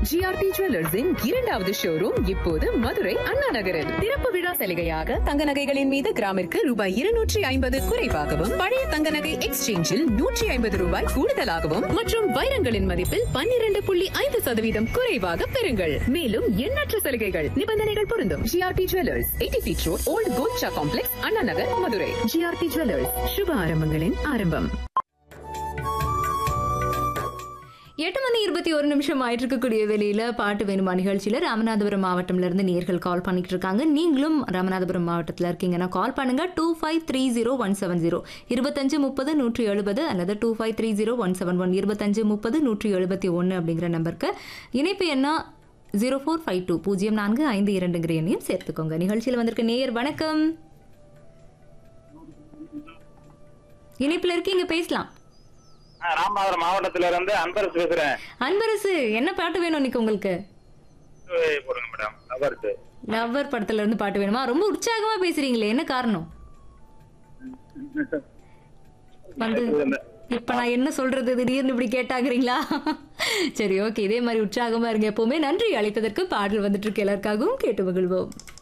GRT ஜுவல்லர்ஸின் இரண்டாவது showroom இப்போது மதுரை அண்ணா நகரில் திறப்பு விழா சலுகையாக தங்க நகைகளின் மீது கிராமிற்கு ரூபாய் இருநூற்றி ஐம்பது குறைவாகவும் பழைய தங்க நகை எக்ஸ்சேஞ்சில் நூற்றி ஐம்பது ரூபாய் கூடுதலாகவும் மற்றும் வைரங்களின் மதிப்பில் பன்னிரண்டு புள்ளி ஐந்து சதவீதம் குறைவாக பெறுங்கள் மேலும் எண்ணற்ற சலுகைகள் நிபந்தனைகள் பொருந்தும் GRT jewellers eighty feet road old Kolcha complex Anna Nagar Madurai GRT jewellers சுப ஆரம்பங்களின் ஆரம்பம் எட்டு மணி இருபத்தி ஒரு நிமிஷம் ஆயிட்டு இருக்கக்கூடிய வெளியில பாட்டு வேணுமா நிகழ்ச்சியில ராமநாதபுரம் மாவட்டம்ல இருந்து நேர்கள் கால் பண்ணிட்டு இருக்காங்க நீங்களும் ராமநாதபுரம் மாவட்டத்தில் இருக்கீங்கன்னா கால் பண்ணுங்க two five three zero one seven zero இருபத்தஞ்சு முப்பது நூற்றி எழுபது அல்லது two five three zero one seven one இருபத்தஞ்சு முப்பது நூற்றி எழுபத்தி ஒன்று அப்படிங்கிற நம்பருக்கு இணைப்பு என்ன ஜீரோ ஃபோர் ஃபைவ் டூ பூஜ்ஜியம் நான்கு ஐந்து இரண்டுங்கிற எண்ணையும் சேர்த்துக்கோங்க நிகழ்ச்சியில் வந்திருக்க நேயர் வணக்கம் இணைப்பில் இருக்கீங்க பேசலாம் ஆ, ராமநாதபுரம் மாவட்டத்துல இருந்து அன்பரசு பேசுறேன் அன்பரசு என்ன பாட்டு வேணும் இன்னைக்கு உங்களுக்கு ஏய், போடுங்க மேடம் அவர்த்து லவ்வர் படத்துல இருந்து பாட்டு வேணுமா ரொம்ப உற்சாகமா பேசுறீங்களே என்ன காரணம் வந்து இப்ப நான் என்ன சொல்றது திடீர்னு இப்படி கேட்டாகிறீங்களா சரி ஓகே இதே மாதிரி உற்சாகமா இருங்க எப்பவுமே நன்றி அழைத்ததற்கு பாடல் வந்துட்டு இருக்கு எல்லாருக்காகவும் கேட்டு மகிழ்வோம்